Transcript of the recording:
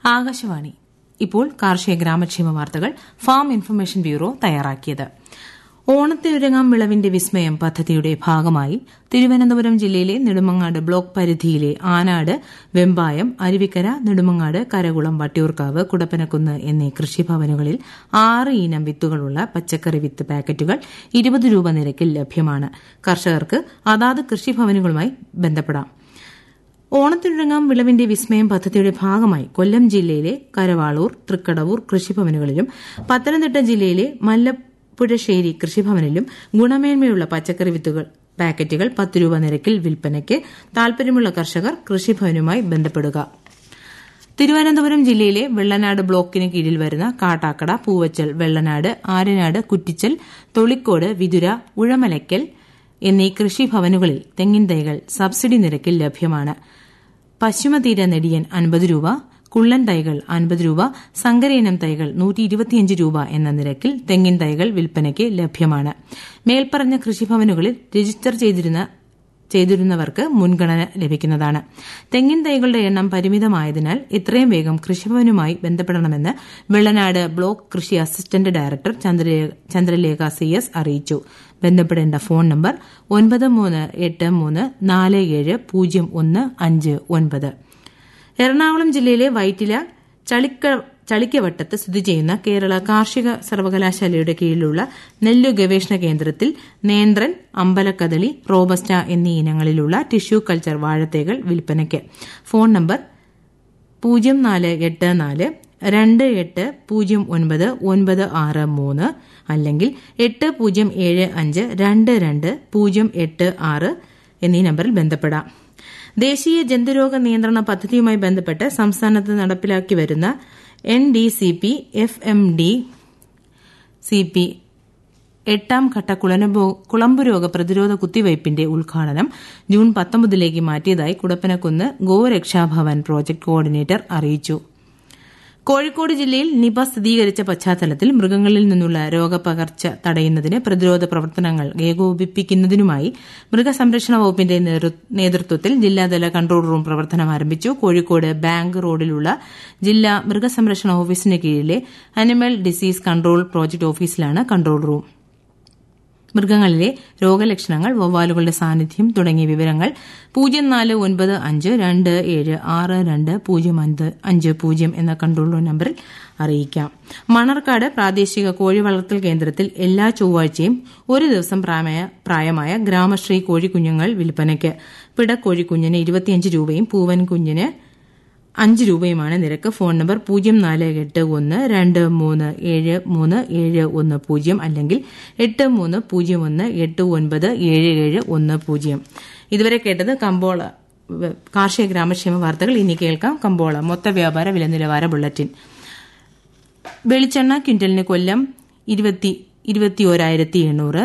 ആകാശവാണി ഇപ്പോൾ കാർഷിക ഗ്രാമക്ഷേമ വാർത്തകൾ ഫാം ഇൻഫർമേഷൻ ബ്യൂറോ തയ്യാറാക്കിയത് ഓണത്തിനൊരുങ്ങാം വിളവിന്റെ വിസ്മയം പദ്ധതിയുടെ ഭാഗമായി തിരുവനന്തപുരം ജില്ലയിലെ നെടുമങ്ങാട് ബ്ലോക്ക് പരിധിയിലെ ആനാട് വെമ്പായം അരുവിക്കര നെടുമങ്ങാട് കരകുളം വട്ടിയൂർക്കാവ് കുടപ്പനക്കുന്ന് എന്നീ കൃഷിഭവനുകളിൽ ആറ് ഇനം വിത്തുകളുള്ള പച്ചക്കറി വിത്ത് പാക്കറ്റുകൾ ഇരുപത് രൂപ നിരക്കിൽ ലഭ്യമാണ് കർഷകർക്ക് അതാത് കൃഷിഭവനുകളുമായി ബന്ധപ്പെടാം ഓണത്തിനൊരുങ്ങാം വിളവിന്റെ വിസ്മയം പദ്ധതിയുടെ ഭാഗമായി കൊല്ലം ജില്ലയിലെ കരവാളൂർ തൃക്കടവൂർ കൃഷിഭവനുകളിലും പത്തനംതിട്ട ജില്ലയിലെ മല്ലപ്പുഴശ്ശേരി കൃഷിഭവനിലും ഗുണമേന്മയുള്ള പച്ചക്കറി വിത്തുകൾ പാക്കറ്റുകൾ പത്ത് രൂപ നിരക്കിൽ വിൽപ്പനയ്ക്ക് താൽപര്യമുള്ള കർഷകർ കൃഷിഭവനുമായി ബന്ധപ്പെടുക തിരുവനന്തപുരം ജില്ലയിലെ വെള്ളനാട് ബ്ലോക്കിന് കീഴിൽ വരുന്ന കാട്ടാക്കട പൂവച്ചൽ വെള്ളനാട് ആരനാട് കുറ്റിച്ചൽ തൊളിക്കോട് വിതുര ഉഴമലയ്ക്കൽ എന്നീ കൃഷിഭവനുകളിൽ തെങ്ങിൻ തൈകൾ സബ്സിഡി നിരക്കിൽ ലഭ്യമാണ് പശ്ചിമതീര നെടിയൻ അൻപത് രൂപ കുള്ളൻ തൈകൾ അൻപത് രൂപ സങ്കരയിനം തൈകൾ നൂറ്റി ഇരുപത്തിയഞ്ച് രൂപ എന്ന നിരക്കിൽ തെങ്ങിൻ തൈകൾ വിൽപ്പനയ്ക്ക് ലഭ്യമാണ് മേൽപ്പറഞ്ഞ കൃഷിഭവനുകളിൽ രജിസ്റ്റർ ചെയ്തിരുന്ന ചെയ്തിരുന്നവർക്ക് മുൻഗണന ലഭിക്കുന്നതാണ് തെങ്ങിൻ തൈകളുടെ എണ്ണം പരിമിതമായതിനാൽ എത്രയും വേഗം കൃഷിഭവനുമായി ബന്ധപ്പെടണമെന്ന് വെള്ളനാട് ബ്ലോക്ക് കൃഷി assistant director Chandralekha C S അറിയിച്ചു ബന്ധപ്പെടേണ്ട ഫോൺ നമ്പർ ഒൻപത് മൂന്ന് എട്ട് മൂന്ന് നാല് ഏഴ് പൂജ്യം ഒന്ന് അഞ്ച് ഒൻപത് എറണാകുളം ജില്ലയിലെ വൈറ്റില ചളിക്ക ചളിക്കവട്ടത്ത് സ്ഥിതി ചെയ്യുന്ന കേരള കാർഷിക സർവകലാശാലയുടെ കീഴിലുള്ള നെല്ലു ഗവേഷണ കേന്ദ്രത്തിൽ നേന്ത്രൻ അമ്പലക്കദളി റോബസ്റ്റ എന്നീ ഇനങ്ങളിലുള്ള ടിഷ്യൂ കൾച്ചർ വാഴത്തൈകൾ വിൽപ്പനയ്ക്ക് ഫോൺ നമ്പർ പൂജ്യം നാല് എട്ട് നാല് രണ്ട് എട്ട് പൂജ്യം ഒൻപത് ഒൻപത് ആറ് മൂന്ന് അല്ലെങ്കിൽ എട്ട് പൂജ്യം ഏഴ് അഞ്ച് രണ്ട് രണ്ട് പൂജ്യം എട്ട് ആറ് എന്നീ നമ്പറിൽ ബന്ധപ്പെടാം ദേശീയ ജന്തുരോഗ നിയന്ത്രണ പദ്ധതിയുമായി ബന്ധപ്പെട്ട് സംസ്ഥാനത്ത് നടപ്പിലാക്കി വരുന്ന N D C P F M D C P എട്ടാം ഘട്ട കുളമ്പുരോഗ പ്രതിരോധ കുത്തിവയ്പിന്റെ ഉദ്ഘാടനം ജൂൺ പത്തൊമ്പതിലേക്ക് മാറ്റിയതായി കുടപ്പനക്കുന്ന് ഗോരക്ഷാഭവൻ പ്രോജക്ട് കോർഡിനേറ്റർ അറിയിച്ചു കോഴിക്കോട് ജില്ലയിൽ നിപ സ്ഥിരീകരിച്ച പശ്ചാത്തലത്തിൽ മൃഗങ്ങളിൽ നിന്നുള്ള രോഗപകർച്ച തടയുന്നതിന് പ്രതിരോധ പ്രവർത്തനങ്ങൾ ഏകോപിപ്പിക്കുന്നതിനുമായി മൃഗസംരക്ഷണ വകുപ്പിന്റെ നേതൃത്വത്തിൽ ജില്ലാതല കൺട്രോൾ റൂം പ്രവർത്തനം ആരംഭിച്ചു കോഴിക്കോട് ബാങ്ക് റോഡിലുള്ള ജില്ലാ മൃഗസംരക്ഷണ ഓഫീസിന് കീഴിലെ അനിമൽ ഡിസീസ് കൺട്രോൾ പ്രോജക്ട് ഓഫീസിലാണ് കൺട്രോൾ റൂം മൃഗങ്ങളിലെ രോഗലക്ഷണങ്ങൾ വവ്വാലുകളുടെ സാന്നിധ്യം തുടങ്ങിയ വിവരങ്ങൾ പൂജ്യം നാല് ഒൻപത് അഞ്ച് രണ്ട് ഏഴ് ആറ് രണ്ട് പൂജ്യം അഞ്ച് പൂജ്യം എന്ന കൺട്രോൾ റൂം നമ്പറിൽ അറിയിക്കാം മണർക്കാട് പ്രാദേശിക കോഴി വളർത്തൽ കേന്ദ്രത്തിൽ എല്ലാ ചൊവ്വാഴ്ചയും ഒരു ദിവസം പ്രായമായ ഗ്രാമശ്രീ കോഴിക്കുഞ്ഞുങ്ങൾ വിൽപ്പനയ്ക്ക് പിടക്കോഴിക്കുഞ്ഞിന് ഇരുപത്തിയഞ്ച് രൂപയും പൂവൻ കുഞ്ഞിന് അഞ്ച് രൂപയുമാണ് നിരക്ക് ഫോൺ നമ്പർ പൂജ്യം നാല് എട്ട് ഒന്ന് രണ്ട് മൂന്ന് ഏഴ് മൂന്ന് ഏഴ് ഒന്ന് പൂജ്യം അല്ലെങ്കിൽ എട്ട് മൂന്ന് പൂജ്യം ഒന്ന് എട്ട് ഒൻപത് ഏഴ് ഏഴ് ഒന്ന് പൂജ്യം ഇതുവരെ കേട്ടത് കമ്പോള കാർഷിക ഗ്രാമക്ഷേമ വാർത്തകൾ ഇനി കേൾക്കാം കമ്പോള മൊത്ത വ്യാപാര വില നിലവാര ബുള്ളറ്റിൻ വെളിച്ചെണ്ണ ക്വിന്റലിന് കൊല്ലം ഇരുപത്തി ഇരുപത്തിയോരായിരത്തി എണ്ണൂറ്